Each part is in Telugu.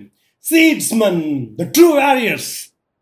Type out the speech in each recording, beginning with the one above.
సీడ్స్మన్ ద ట్రూ వారియర్స్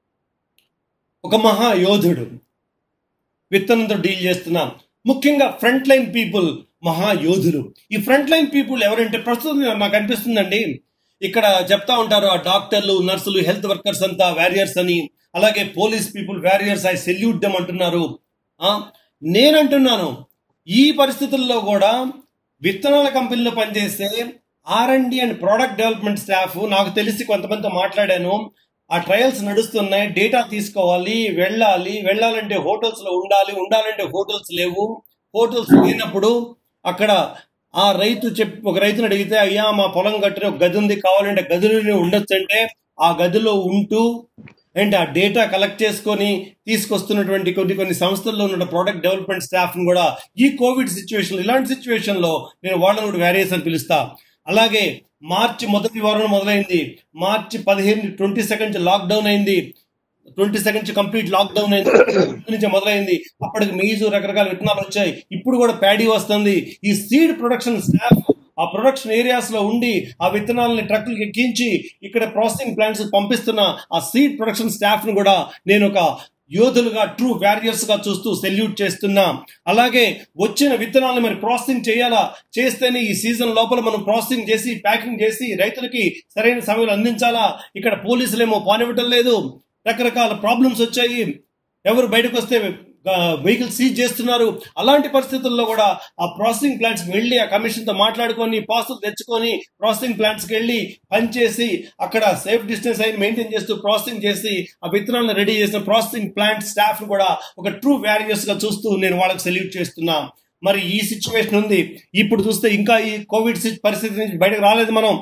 ఒక మహాయోధుడు విత్తనంతో డీల్ చేస్తున్నాం ముఖ్యంగా ఫ్రంట్ లైన్ పీపుల్ మహాయోధులు ఈ ఫ్రంట్ లైన్ పీపుల్ ఎవరంటే ప్రస్తుతం నాకు అనిపిస్తుందండి ఇక్కడ చెప్తా ఉంటారు ఆ డాక్టర్లు నర్సులు హెల్త్ వర్కర్స్ అంతా వారియర్స్ అని అలాగే police people warriors I salute them అంటున్నారు ఆ, నేనంటున్నాను ఈ పరిస్థితుల్లో కూడా విత్తనాల కంపెనీలో పనిచేసే R and D and product development staff నాకు తెలిసి కొంతమందితో మాట్లాడాను ఆ ట్రయల్స్ నడుస్తున్నాయి డేటా తీసుకోవాలి వెళ్ళాలి వెళ్ళాలంటే హోటల్స్ లో ఉండాలి ఉండాలంటే హోటల్స్ లేవు హోటల్స్ లేనప్పుడు అక్కడ ఆ రైతు చెప్ ఒక రైతుని అడిగితే అయ్యా మా పొలం కట్టిన ఒక గది ఉంది కావాలంటే గదిలోనే ఉండొచ్చు అంటే ఆ గదిలో ఉంటూ అండ్ ఆ డేటా కలెక్ట్ చేసుకొని తీసుకొస్తున్నటువంటి కొన్ని కొన్ని సంస్థల్లో ఉన్న ప్రోడక్ట్ డెవలప్మెంట్ స్టాఫ్ ని కూడా ఈ కోవిడ్ సిచ్యువేషన్ ఇలాంటి సిచ్యువేషన్ లో నేను వాళ్ళని కూడా వ్యారియస్ అని పిలుస్తా అలాగే మార్చి మొదటి వారం మొదలైంది మార్చి పదిహేను ట్వంటీ సెకండ్ లాక్డౌన్ అయింది ట్వంటీ సెకండ్ కంప్లీట్ లాక్డౌన్ అయింది నుంచి మొదలైంది అప్పటికి మెయిజ్ రకరకాల విత్తనాలు వచ్చాయి ఇప్పుడు కూడా ప్యాడీ వస్తుంది ఈ సీడ్ ప్రొడక్షన్ స్టాఫ్ ఆ ప్రొడక్షన్ ఏరియాస్ లో ఉండి ఆ విత్తనాలని ట్రక్కులకి ఎక్కించి ఇక్కడ ప్రాసెసింగ్ ప్లాంట్స్ పంపిస్తున్న ఆ సీడ్ ప్రొడక్షన్ స్టాఫ్ ను కూడా నేను ఒక యోధులుగా ట్రూ వారియర్స్ గా చూస్తూ సెల్యూట్ చేస్తున్నా అలాగే వచ్చిన విత్తనాలను మరి ప్రాసెసింగ్ చేయాలా చేస్తేనే ఈ సీజన్ లోపల మనం ప్రాసెసింగ్ చేసి ప్యాకింగ్ చేసి రైతులకి సరైన సమయంలో అందించాలా ఇక్కడ పోలీసులేమో పానివ్వటం లేదు రకరకాల ప్రాబ్లమ్స్ వచ్చాయి ఎవరు బయటకు వస్తే వెహికల్ సీజ్ చేస్తున్నారు అలాంటి పరిస్థితుల్లో కూడా ఆ ప్రాసెసింగ్ ప్లాంట్స్ వెళ్ళి ఆ కమిషన్ తో మాట్లాడుకొని పాసులు తెచ్చుకొని ప్రాసెసింగ్ ప్లాంట్స్ కి వెళ్ళి పనిచేసి అక్కడ సేఫ్ డిస్టెన్స్ అయిన మెయింటైన్ చేస్తూ ప్రాసెసింగ్ చేసి ఆ విత్తనాలను రెడీ చేసిన ప్రాసెసింగ్ ప్లాంట్ స్టాఫ్ కూడా ఒక ట్రూ వారియర్స్ గా చూస్తూ నేను వాళ్ళకి సెల్యూట్ చేస్తున్నా మరి ఈ సిచ్యువేషన్ ఉంది ఇప్పుడు చూస్తే ఇంకా ఈ కోవిడ్ సి- పరిస్థితి నుంచి బయటకు రాలేదు మనం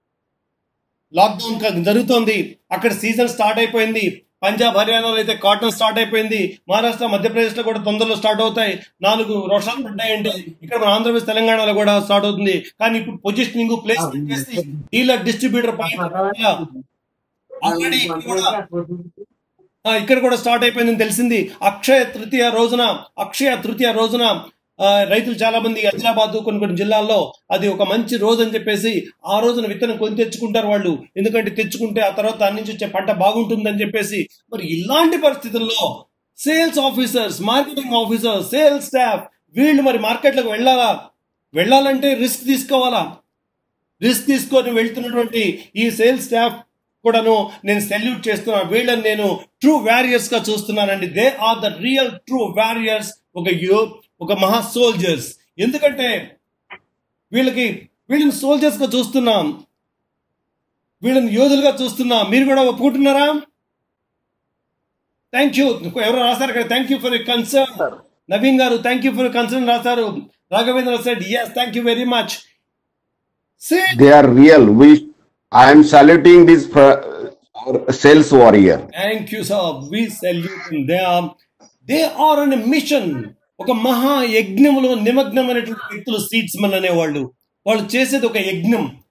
లాక్డౌన్ క- జరుగుతోంది అక్కడ సీజన్ స్టార్ట్ అయిపోయింది పంజాబ్ హర్యానాలో అయితే కాటన్ స్టార్ట్ అయిపోయింది మహారాష్ట్ర మధ్యప్రదేశ్ లో కూడా తొందరలో స్టార్ట్ అవుతాయి నాలుగు వర్షాలు పడ్డాయంటే ఇక్కడ మన ఆంధ్రప్రదేశ్ తెలంగాణలో కూడా స్టార్ట్ అవుతుంది కానీ ఇప్పుడు పొజిషనింగ్ ప్లేస్ చేసి డీలర్ డిస్ట్రిబ్యూటర్ ఆల్రెడీ కూడా ఆ, ఇక్కడ కూడా స్టార్ట్ అయిపోయిందని తెలిసింది అక్షయ తృతీయ రోజున అక్షయ తృతీయ రోజున ఆ, రైతులు చాలా మంది హైదరాబాద్ కొన్ని కొన్ని జిల్లాల్లో అది ఒక మంచి రోజు అని చెప్పేసి ఆ రోజున విత్తనం కొని తెచ్చుకుంటారు వాళ్ళు ఎందుకంటే తెచ్చుకుంటే ఆ తర్వాత దాని నుంచి వచ్చే పంట బాగుంటుందని చెప్పేసి మరి ఇలాంటి పరిస్థితుల్లో sales officers marketing officers sales staff వీళ్ళు మరి మార్కెట్లకు వెళ్ళాలా వెళ్ళాలంటే రిస్క్ తీసుకోవాలా రిస్క్ తీసుకొని వెళ్తున్నటువంటి ఈ సేల్స్ స్టాఫ్ కూడాను నేను సెల్యూట్ చేస్తున్నాను వీళ్ళని నేను ట్రూ వారియర్స్ గా చూస్తున్నానండి they are the real true warriors ఒక యో ఒక మహా సోల్జర్స్ ఎందుకంటే వీళ్ళకి వీళ్ళని సోల్జర్స్ గా చూస్తున్నాం వీళ్ళని యోధులుగా చూస్తున్నాం మీరు కూడా ఒప్పుకుంటున్నారా థ్యాంక్ యూ ఎవరు రాశారు కదా thank you for concern Naveen గారు థ్యాంక్ యూ ఫర్ కన్సర్న్ రాశారు Raghavendra said yes thank you very much They are real. We, I am saluting this uh, our sales warrior. Thank you sir we salute they are they are on mission ఒక మహా యజ్ఞములో నిమగ్నమైనటువంటి వ్యక్తులు సీడ్స్ మన్ అనేవాళ్ళు వాళ్ళు చేసేది ఒక యజ్ఞం